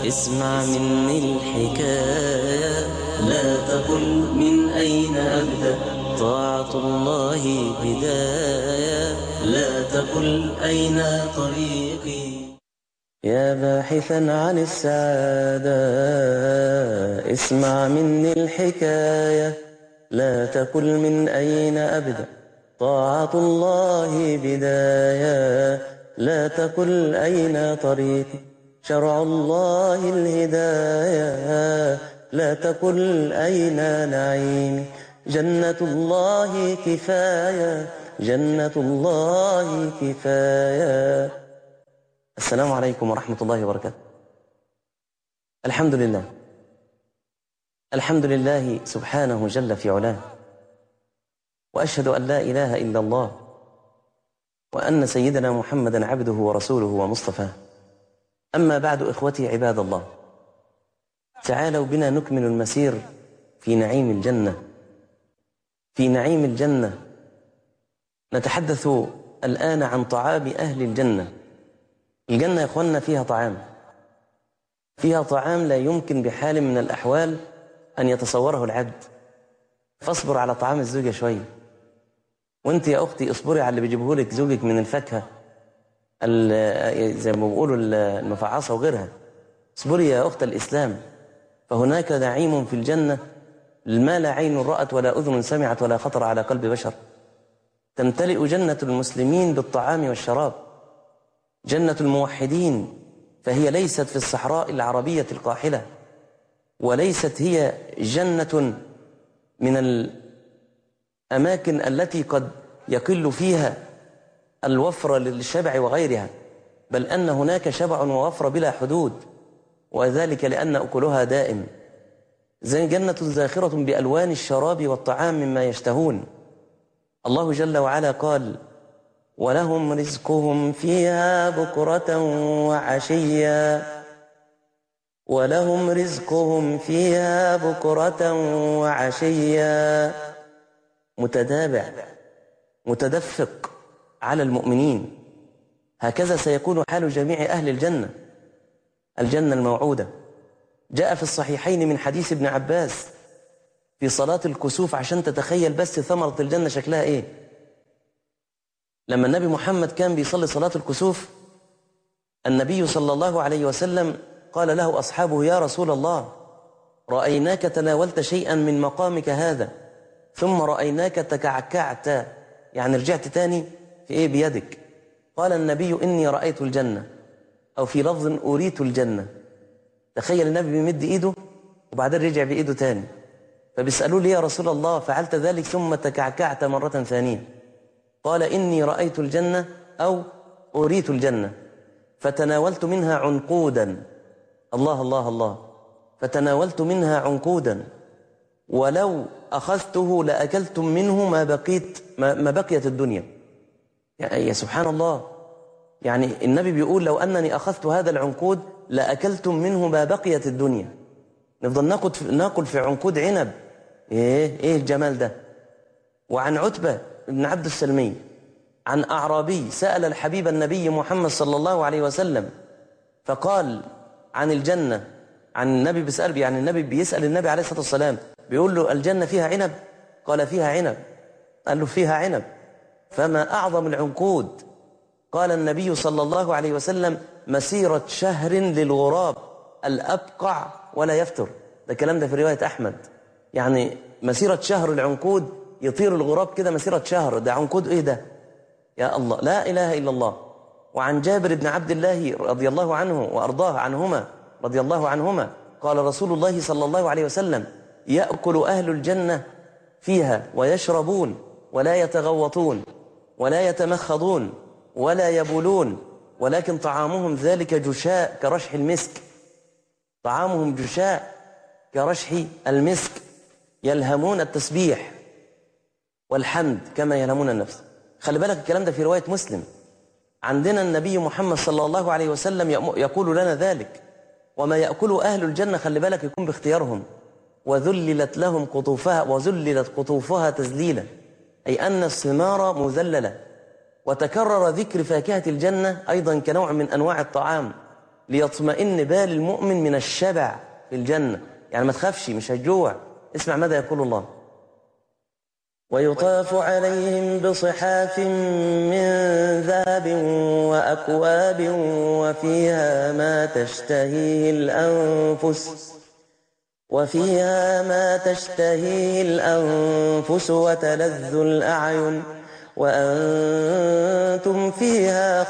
اسمع مني الحكاية لا تقل من أين أبدأ طاعة الله بداية لا تقل أين طريقي يا باحثا عن السعادة اسمع مني الحكاية لا تقل من أين أبدأ طاعة الله بداية لا تقل أين طريقي شرع الله الهداية لا تقل أين نعيمي جنة الله كفاية جنة الله كفاية السلام عليكم ورحمة الله وبركاته الحمد لله الحمد لله سبحانه جل في علاه وأشهد أن لا إله إلا الله وأن سيدنا محمدا عبده ورسوله ومصطفاه أما بعد إخوتي عباد الله تعالوا بنا نكمل المسير في نعيم الجنة في نعيم الجنة نتحدث الآن عن طعام أهل الجنة الجنة يا أخوانا فيها طعام فيها طعام لا يمكن بحال من الأحوال أن يتصوره العبد فاصبر على طعام الزوجة شوية وانت يا أختي اصبري على اللي بيجيبه لك زوجك من الفاكهة زي ما بيقولوا المفعصة وغيرها اصبري يا أخت الإسلام فهناك نعيم في الجنة ما لا عين رأت ولا أذن سمعت ولا خطر على قلب بشر تمتلئ جنة المسلمين بالطعام والشراب جنة الموحدين فهي ليست في الصحراء العربية القاحلة وليست هي جنة من الأماكن التي قد يقل فيها الوفر للشبع وغيرها بل أن هناك شبع ووفر بلا حدود وذلك لأن أكلها دائم زي جنة زاخرة بألوان الشراب والطعام مما يشتهون الله جل وعلا قال ولهم رزقهم فيها بكرة وعشيا ولهم رزقهم فيها بكرة وعشيا متدابع متدفق على المؤمنين هكذا سيكون حال جميع أهل الجنة الجنة الموعودة جاء في الصحيحين من حديث ابن عباس في صلاة الكسوف عشان تتخيل بس ثمرة الجنة شكلها ايه لما النبي محمد كان بيصلي صلاة الكسوف النبي صلى الله عليه وسلم قال له أصحابه يا رسول الله رأيناك تناولت شيئا من مقامك هذا ثم رأيناك تكعكعت يعني رجعت تاني في ايه بيدك قال النبي إني رأيت الجنة أو في لفظ أريت الجنة تخيل النبي بيمد إيده وبعدين رجع بإيده تاني فبيسألوا لي يا رسول الله فعلت ذلك ثم تكعكعت مرة ثانية قال إني رأيت الجنة أو أريت الجنة فتناولت منها عنقودا الله الله الله فتناولت منها عنقودا ولو أخذته لأكلتم منه ما بقيت ما بقيت الدنيا يا سبحان الله يعني النبي بيقول لو أنني أخذت هذا العنقود لأكلتم منه ما بقيت الدنيا نفضل ناكل ناكل في عنقود عنب ايه ايه الجمال ده وعن عتبة بن عبد السلمي عن أعرابي سأل الحبيب النبي محمد صلى الله عليه وسلم فقال عن الجنة عن النبي بيسأل يعني النبي بيسأل النبي عليه الصلاة والسلام بيقول له الجنة فيها عنب قال فيها عنب قال له فيها عنب فما أعظم العنقود قال النبي صلى الله عليه وسلم مسيرة شهر للغراب الأبقع ولا يفتر ده الكلام ده في رواية أحمد يعني مسيرة شهر العنقود يطير الغراب كده مسيرة شهر ده عنقود إيه ده يا الله لا إله إلا الله وعن جابر بن عبد الله رضي الله عنه وأرضاه عنهما رضي الله عنهما قال رسول الله صلى الله عليه وسلم يأكل أهل الجنة فيها ويشربون ولا يتغوطون ولا يتمخضون ولا يبولون ولكن طعامهم ذلك جشاء كرشح المسك طعامهم جشاء كرشح المسك يلهمون التسبيح والحمد كما يلهمون النفس خلي بالك الكلام ده في رواية مسلم عندنا النبي محمد صلى الله عليه وسلم يقول لنا ذلك وما يأكل أهل الجنة خلي بالك يكون باختيارهم وذللت لهم قطوفها وذللت قطوفها تذليلا أي أن الثمار مذللة وتكرر ذكر فاكهة الجنة أيضا كنوع من أنواع الطعام ليطمئن بال المؤمن من الشبع في الجنة يعني ما تخافش مش هتجوع اسمع ماذا يقول الله ويطاف عليهم بصحاف من ذهب وأكواب وفيها ما تشتهيه الأنفس وفيها ما تشتهيه الأنفس وتلذ الأعين وأنتم فيها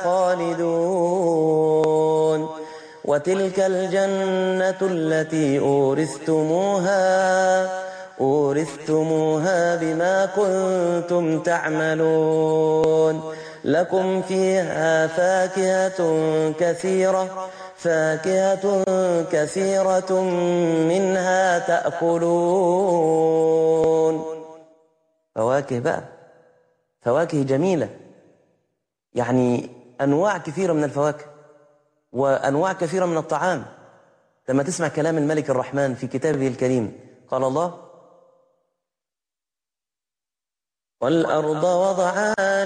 خالدون وتلك الجنة التي أورثتموها أورثتموها بما كنتم تعملون لكم فيها فاكهة كثيرة فاكهة كثيرة منها تأكلون فواكه بقى فواكه جميلة يعني أنواع كثيرة من الفواكه وأنواع كثيرة من الطعام لما تسمع كلام الملك الرحمن في كتابه الكريم قال الله والأرض وضعها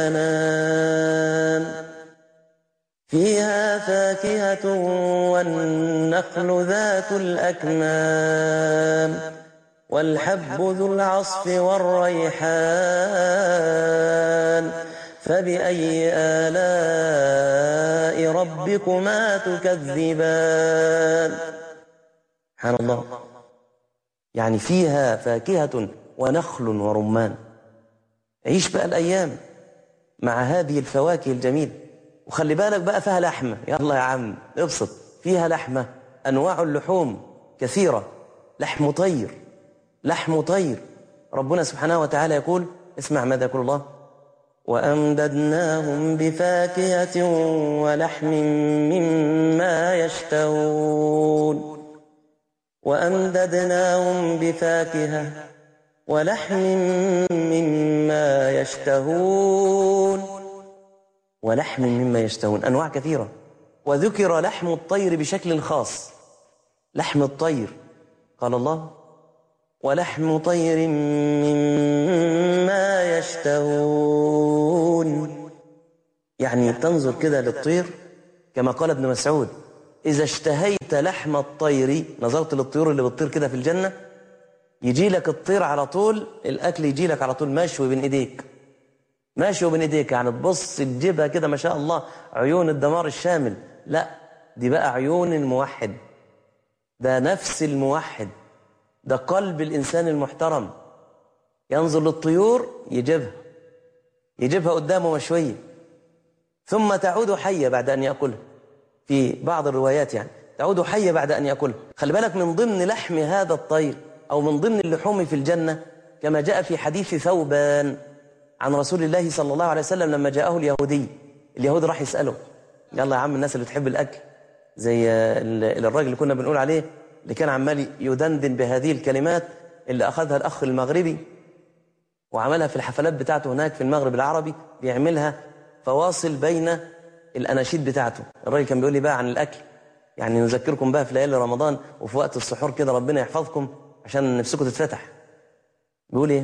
للأنام فيها فاكهة والنخل ذات الأكمام والحب ذو العصف والريحان فبأي آلاء ربكما تكذبان سبحان الله يعني فيها فاكهة ونخل ورمان عيش بقى الأيام مع هذه الفواكه الجميلة وخلي بالك بقى فيها لحمة يلا يا عم ابسط فيها لحمة أنواع اللحوم كثيرة لحم طير لحم طير ربنا سبحانه وتعالى يقول اسمع ماذا يقول الله وأمددناهم بفاكهة ولحم مما يشتهون وأمددناهم بفاكهة ولحم مما يشتهون ولحم مما يشتهون أنواع كثيرة وذكر لحم الطير بشكل خاص لحم الطير قال الله ولحم طير مما يشتهون يعني تنظر كده للطير كما قال ابن مسعود إذا اشتهيت لحم الطير نظرت للطيور اللي بتطير كده في الجنة يجي لك الطير على طول الأكل يجي لك على طول مشوي بين إيديك ماشي وبين ايديك يعني تبص تجيبها كده ما شاء الله عيون الدمار الشامل لا دي بقى عيون الموحد ده نفس الموحد ده قلب الإنسان المحترم ينظر للطيور يجيبها يجيبها قدامه مشوية ثم تعود حية بعد أن يأكلها في بعض الروايات يعني تعود حية بعد أن يأكلها خلي بالك من ضمن لحم هذا الطير أو من ضمن اللحوم في الجنة كما جاء في حديث ثوبان عن رسول الله صلى الله عليه وسلم لما جاءه اليهودي اليهودي راح يسأله يلا يا عم الناس اللي بتحب الأكل زي الراجل اللي كنا بنقول عليه اللي كان عمال يدندن بهذه الكلمات اللي أخذها الأخ المغربي وعملها في الحفلات بتاعته هناك في المغرب العربي بيعملها فواصل بين الأناشيد بتاعته الراجل كان بيقول لي بقى عن الأكل يعني نذكركم بقى في ليالي رمضان وفي وقت السحور كده ربنا يحفظكم عشان نفسكم تتفتح بيقول ايه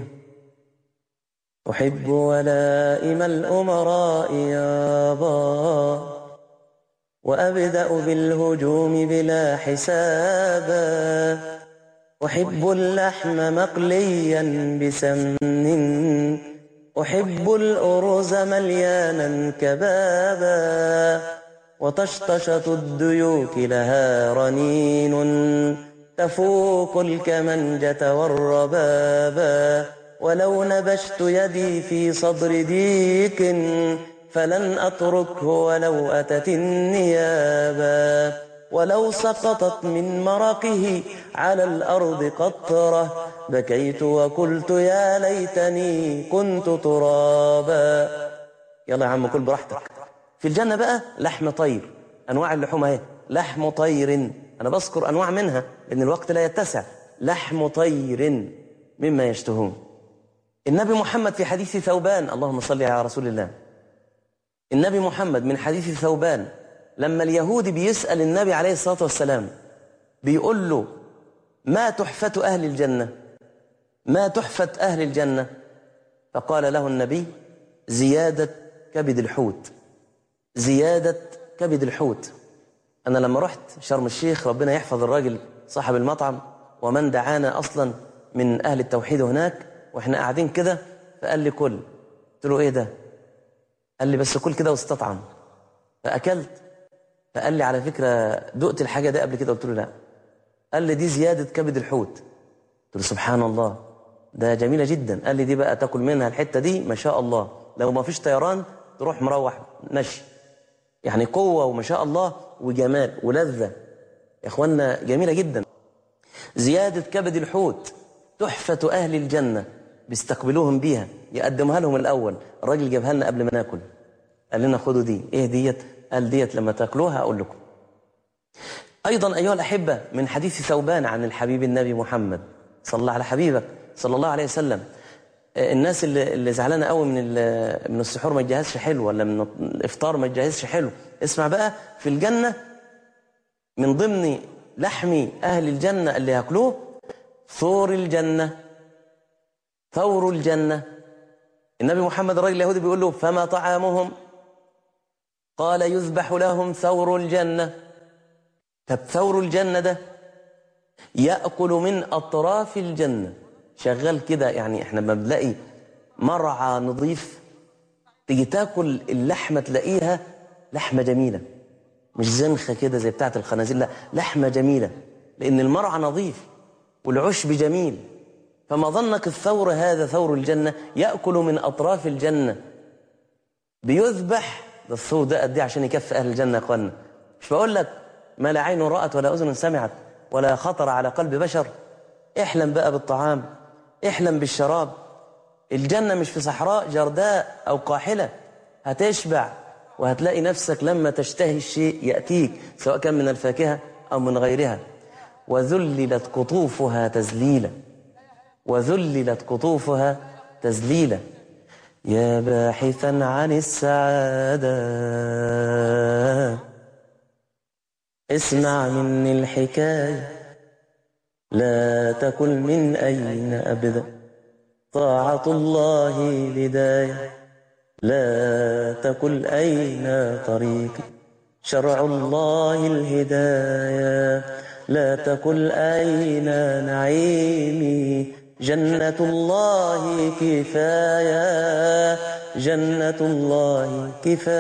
أحب ولائم الأمراء يابا وأبدأ بالهجوم بلا حسابا أحب اللحم مقليا بسمن أحب الأرز مليانا كبابا وطشطشة الديوك لها رنين تفوق الكمنجة والربابا ولو نبشت يدي في صدر ديك فلن أتركه ولو أتت النيابا ولو سقطت من مرقه على الأرض قطرة بكيت وقلت يا ليتني كنت ترابا يلا يا عم كل براحتك في الجنة بقى لحم طير أنواع اللحوم اهي لحم طير أنا بذكر أنواع منها لأن الوقت لا يتسع لحم طير مما يشتهون النبي محمد في حديث ثوبان اللهم صل على رسول الله النبي محمد من حديث ثوبان لما اليهودي بيسأل النبي عليه الصلاة والسلام بيقول له ما تحفة أهل الجنة ما تحفة أهل الجنة فقال له النبي زيادة كبد الحوت زيادة كبد الحوت أنا لما رحت شرم الشيخ ربنا يحفظ الراجل صاحب المطعم ومن دعانا أصلا من أهل التوحيد هناك وإحنا قاعدين كده فقال لي كل قلت له إيه ده قال لي بس كل كده واستطعم فأكلت فقال لي على فكرة دقت الحاجة دي قبل كده قلت له لا قال لي دي زيادة كبد الحوت قلت له سبحان الله ده جميلة جدا قال لي دي بقى تاكل منها الحتة دي ما شاء الله لو ما فيش طيران تروح مروح نشي يعني قوة وما شاء الله وجمال ولذة يا اخوانا جميلة جدا زيادة كبد الحوت تحفة أهل الجنة بيستقبلوهم بيها يقدمها لهم الأول الراجل جابها لنا قبل ما ناكل قال لنا خدوا دي ايه ديت قال ديت لما تاكلوها أقول لكم أيضا أيها الأحبة من حديث ثوبان عن الحبيب النبي محمد صلى الله على حبيبك صلى الله عليه وسلم الناس اللي, اللي زعلانه قوي من من السحور ما يجهزش حلو ولا من الافطار ما يجهزش حلو اسمع بقى في الجنه من ضمن لحم اهل الجنه اللي ياكلوه ثور الجنه ثور الجنه النبي محمد الراجل اليهودي بيقول له فما طعامهم قال يذبح لهم ثور الجنه طب ثور الجنه ده ياكل من اطراف الجنه شغال كده يعني احنا لما بنلاقي مرعى نظيف تيجي تاكل اللحمه تلاقيها لحمه جميله مش زنخه كده زي بتاعه الخنازير لا لحمه جميله لان المرعى نظيف والعشب جميل فما ظنك الثور هذا ثور الجنه ياكل من اطراف الجنه بيذبح ده الثور ده قد ايه عشان يكفي اهل الجنه يا اخوانا مش بقول لك ما لا عين رأت ولا أذن سمعت ولا خطر على قلب بشر احلم بقى بالطعام احلم بالشراب الجنة مش في صحراء جرداء أو قاحلة هتشبع وهتلاقي نفسك لما تشتهي الشيء يأتيك سواء كان من الفاكهة أو من غيرها وذللت قطوفها تذليلا وذللت قطوفها تذليلا يا باحثا عن السعادة اسمع مني الحكاية لا تكن من أين أبدأ طاعة الله بداية لا تكن أين طريقي شرع الله الهداية لا تكن أين نعيمي جنة الله كفاية جنة الله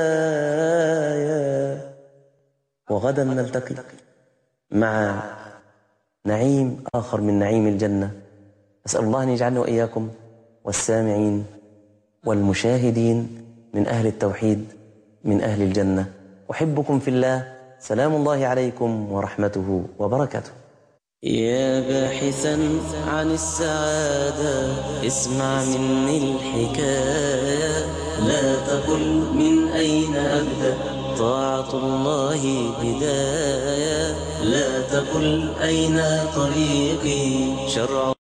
كفاية وغدا نلتقي مع نعيم آخر من نعيم الجنة أسأل الله أن يجعلنا وإياكم والسامعين والمشاهدين من أهل التوحيد من أهل الجنة أحبكم في الله سلام الله عليكم ورحمته وبركاته يا باحثا عن السعادة اسمع مني الحكاية لا تقل من أين أبدأ طاعة الله هداية لا تقل أين طريقي شرع